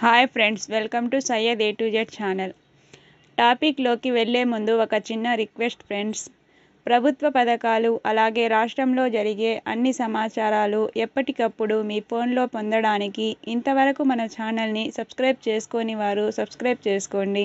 hi friends welcome to Syed A to Z channel టాపిక్లోకి వెళ్ళే ముందు ఒక చిన్న రిక్వెస్ట్ ఫ్రెండ్స్ ప్రభుత్వ పథకాలు అలాగే రాష్ట్రంలో జరిగే అన్ని సమాచారాలు ఎప్పటికప్పుడు మీ ఫోన్లో పొందడానికి ఇంతవరకు మన ఛానల్ని సబ్స్క్రైబ్ చేసుకోని వారు సబ్స్క్రైబ్ చేసుకోండి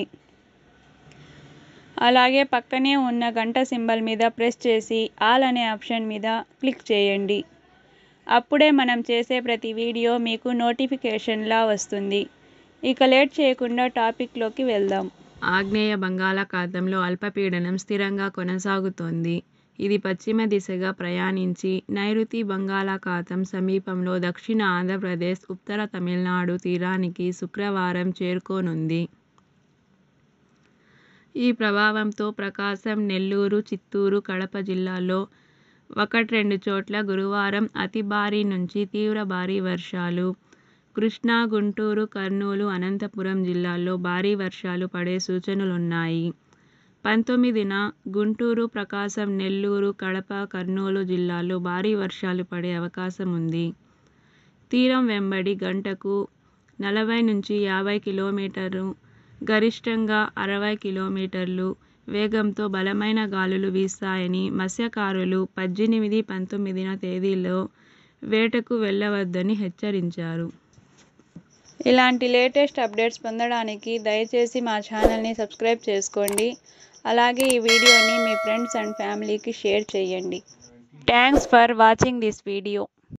అలాగే పక్కనే ఉన్న గంట సింబల్ మీద ప్రెస్ చేసి ఆల్ అనే ఆప్షన్ మీద క్లిక్ చేయండి అప్పుడే మనం చేసే ప్రతి వీడియో మీకు నోటిఫికేషన్లా వస్తుంది ఇక లేట్ చేయకుండా టాపిక్లోకి వెళ్దాం ఆగ్నేయ బంగాళాఖాతంలో అల్పపీడనం స్థిరంగా కొనసాగుతోంది ఇది పశ్చిమ దిశగా ప్రయాణించి నైరుతి బంగాళాఖాతం సమీపంలో దక్షిణ ఆంధ్రప్రదేశ్ ఉత్తర తమిళనాడు తీరానికి శుక్రవారం చేరుకోనుంది ఈ ప్రభావంతో ప్రకాశం నెల్లూరు చిత్తూరు కడప జిల్లాల్లో ఒకటి రెండు చోట్ల గురువారం అతి భారీ నుంచి తీవ్ర భారీ వర్షాలు కృష్ణా గుంటూరు కర్నూలు అనంతపురం జిల్లాల్లో భారీ వర్షాలు పడే సూచనలున్నాయి పంతొమ్మిదిన గుంటూరు ప్రకాశం నెల్లూరు కడప కర్నూలు జిల్లాల్లో భారీ వర్షాలు పడే అవకాశం ఉంది తీరం వెంబడి గంటకు నలభై నుంచి యాభై కిలోమీటరు గరిష్టంగా అరవై కిలోమీటర్లు వేగంతో బలమైన గాలులు వీస్తాయని మత్స్యకారులు పద్దెనిమిది పంతొమ్మిదిన తేదీల్లో వేటకు వెళ్ళవద్దని హెచ్చరించారు ఇలాంటి లేటెస్ట్ అప్డేట్స్ పొందడానికి దయచేసి మా ఛానల్ని సబ్స్క్రైబ్ చేసుకోండి అలాగే ఈ వీడియోని మీ ఫ్రెండ్స్ అండ్ ఫ్యామిలీకి షేర్ చేయండి thanks for watching this video